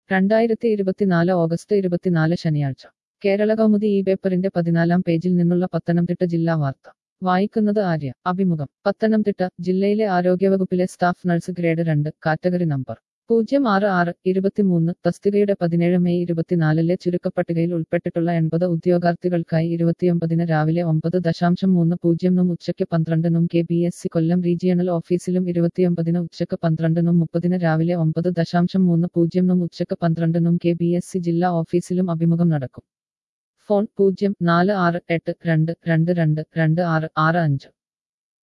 രണ്ടായിരത്തി ഇരുപത്തിനാല് ഓഗസ്റ്റ് ഇരുപത്തിനാല് ശനിയാഴ്ച കേരള കൗമുദി ഈ പേപ്പറിന്റെ പതിനാലാം പേജിൽ നിന്നുള്ള പത്തനംതിട്ട ജില്ലാ വാർത്ത വായിക്കുന്നത് ആര്യ അഭിമുഖം പത്തനംതിട്ട ജില്ലയിലെ ആരോഗ്യവകുപ്പിലെ സ്റ്റാഫ് നഴ്സ് ഗ്രേഡ് രണ്ട് കാറ്റഗറി നമ്പർ പൂജ്യം ആറ് ആറ് ഇരുപത്തിമൂന്ന് തസ്തികയുടെ പതിനേഴ് മെയ് ഇരുപത്തിനാലിലെ ചുരുക്കപ്പട്ടികയിൽ ഉൾപ്പെട്ടിട്ടുള്ള എൺപത് ഉദ്യോഗാർത്ഥികൾക്കായി ഇരുപത്തിയൊമ്പതിന് രാവിലെ ഒമ്പത് ദശാംശം മൂന്ന് പൂജ്യംനും ഉച്ചയ്ക്ക് പന്ത്രണ്ടിനും K B S C Kollam regional ഓഫീസിലും ഇരുപത്തിയൊമ്പതിന് ഉച്ചയ്ക്ക് പന്ത്രണ്ടിനും മുപ്പതിന് രാവിലെ ഒമ്പത് ദശാംശം മൂന്ന് പൂജ്യംനും ഉച്ചയ്ക്ക് പന്ത്രണ്ടിനും കെ ബി എസ് സി ജില്ലാ ഓഫീസിലും അഭിമുഖം നടക്കും ഫോൺ പൂജ്യം നാല് ആറ് എട്ട് രണ്ട് രണ്ട് രണ്ട് രണ്ട് ആറ് ആറ് അഞ്ച്